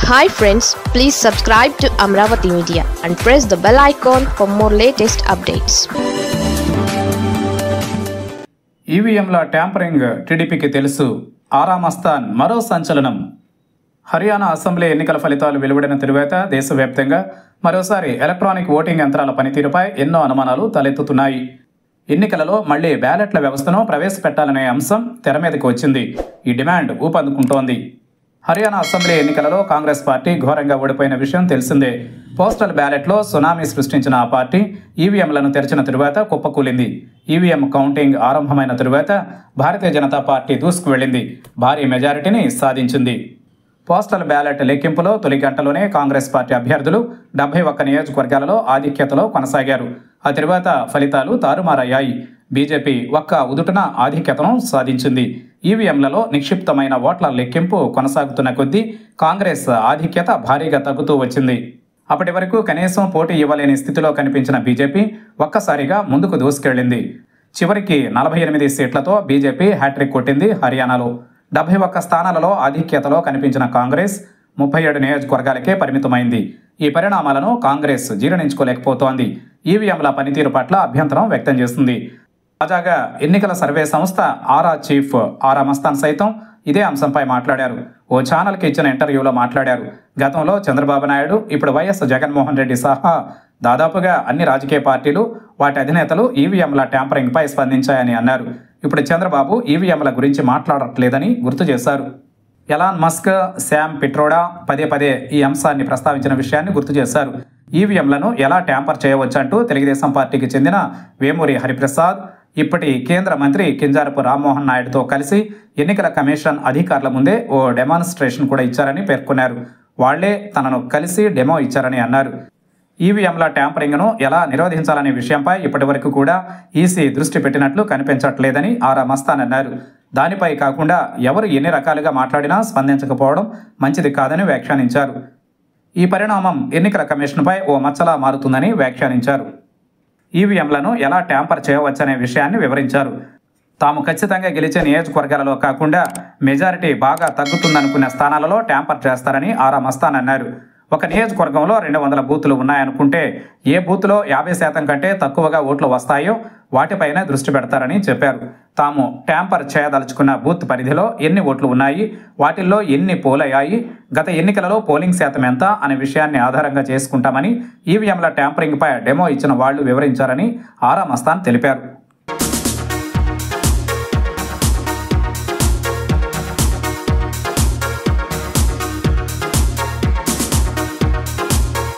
hi friends please subscribe to Amaravati media and press the bell icon for more latest updates ఈవీఎంల tampering టీడీపీకి తెలుసు ఆరామస్థాన్ మరో సంచలనం Haryana assembly ఎన్నికల ఫలితాలు వెలువడిన తరువాత దేశవ్యాప్తంగా మరోసారి ఎలక్ట్రానిక్ ఓటింగ్ యంత్రాల పనితీరుపై ఎన్నో అనుమానాలు తలెత్తుతున్నాయి ఎన్నికలలో మళ్లీ బ్యాలెట్ల వ్యవస్థను ప్రవేశపెట్టాలనే అంశం తెర మీదకి వచ్చింది ఈ డిమాండ్ ఊపందుకుంటోంది హర్యానా అసెంబ్లీ ఎన్నికలలో కాంగ్రెస్ పార్టీ ఘోరంగా ఓడిపోయిన విషయం తెలిసిందే పోస్టల్ బ్యాలెట్లో సునామీ సృష్టించిన ఆ పార్టీ ఈవీఎంలను తెరిచిన తరువాత కుప్పకూలింది ఈవీఎం కౌంటింగ్ ఆరంభమైన తరువాత భారతీయ జనతా పార్టీ దూసుకువెళ్లింది భారీ మెజారిటీని సాధించింది పోస్టల్ బ్యాలెట్ లెక్కింపులో తొలి గంటలోనే కాంగ్రెస్ పార్టీ అభ్యర్థులు డెబ్బై ఒక్క నియోజకవర్గాలలో ఆధిక్యతలో కొనసాగారు ఆ తరువాత ఫలితాలు తారుమారయ్యాయి బీజేపీ ఒక్క ఉదుటున ఆధిక్యతను సాధించింది ఈవీఎంలలో నిక్షిప్తమైన ఓట్ల లెక్కింపు కొనసాగుతున్న కొద్దీ కాంగ్రెస్ ఆధిక్యత భారీగా తగ్గుతూ వచ్చింది అప్పటి వరకు కనీసం పోటీ ఇవ్వలేని స్థితిలో కనిపించిన బీజేపీ ఒక్కసారిగా ముందుకు దూసుకెళ్లింది చివరికి నలభై ఎనిమిది సీట్లతో బీజేపీ హ్యాట్రిక్ కొట్టింది హర్యానాలో డెబ్బై ఒక్క స్థానాలలో ఆధిక్యతలో కనిపించిన కాంగ్రెస్ ముప్పై ఏడు నియోజకవర్గాలకే పరిమితమైంది ఈ పరిణామాలను కాంగ్రెస్ జీర్ణించుకోలేకపోతోంది ఈవీఎంల పనితీరు పట్ల అభ్యంతరం వ్యక్తం చేస్తుంది తాజాగా ఎన్నికల సర్వే సంస్థ ఆరా చీఫ్ ఆరా మస్తాన్ సైతం ఇదే అంశంపై మాట్లాడారు ఓ ఛానల్కి ఇచ్చిన ఇంటర్వ్యూలో మాట్లాడారు గతంలో చంద్రబాబు నాయుడు ఇప్పుడు వైఎస్ జగన్మోహన్ రెడ్డి సహా దాదాపుగా అన్ని రాజకీయ పార్టీలు వాటి అధినేతలు ఈవీఎంల ట్యాంపరింగ్పై స్పందించాయని అన్నారు ఇప్పుడు చంద్రబాబు ఈవీఎంల గురించి మాట్లాడట్లేదని గుర్తు చేశారు ఎలాన్ మస్క్ శామ్ పిట్రోడా పదే పదే ఈ అంశాన్ని ప్రస్తావించిన విషయాన్ని గుర్తు చేశారు ఈవీఎంలను ఎలా ట్యాంపర్ చేయవచ్చంటూ తెలుగుదేశం పార్టీకి చెందిన వేమూరి హరిప్రసాద్ ఇప్పటి కేంద్ర మంత్రి కింజారపు రామ్మోహన్ నాయుడుతో కలిసి ఎన్నికల కమిషన్ అధికారుల ముందే ఓ డెమాన్స్ట్రేషన్ కూడా ఇచ్చారని పేర్కొన్నారు వాళ్లే తనను కలిసి డెమో ఇచ్చారని అన్నారు ఈవీఎంల ట్యాంపరింగ్ను ఎలా నిరోధించాలనే విషయంపై ఇప్పటివరకు కూడా ఈసీ దృష్టి పెట్టినట్లు కనిపించట్లేదని ఆరా మస్తాన్ అన్నారు దానిపై కాకుండా ఎవరు ఎన్ని రకాలుగా మాట్లాడినా స్పందించకపోవడం మంచిది కాదని వ్యాఖ్యానించారు ఈ పరిణామం ఎన్నికల కమిషన్పై ఓ మచ్చలా మారుతుందని వ్యాఖ్యానించారు ఈవీఎంలను ఎలా ట్యాంపర్ చేయవచ్చనే విషయాన్ని వివరించారు తాము ఖచ్చితంగా గెలిచే నియోజకవర్గాలలో కాకుండా మెజారిటీ బాగా తగ్గుతుందనుకునే స్థానాలలో ట్యాంపర్ చేస్తారని ఆరా మస్తాన్ అన్నారు ఒక నియోజకవర్గంలో రెండు వందల బూతులు ఉన్నాయనుకుంటే ఏ బూత్లో యాభై శాతం కంటే తక్కువగా ఓట్లు వస్తాయో వాటిపైనే దృష్టి పెడతారని చెప్పారు తాము ట్యాంపర్ చేయదలుచుకున్న బూత్ పరిధిలో ఎన్ని ఓట్లు ఉన్నాయి వాటిల్లో ఎన్ని పోలయ్యాయి గత ఎన్నికలలో పోలింగ్ శాతం ఎంత అనే విషయాన్ని ఆధారంగా చేసుకుంటామని ఈవీఎంల ట్యాంపరింగ్పై డెమో ఇచ్చిన వాళ్లు వివరించారని ఆరా మస్తాన్ తెలిపారు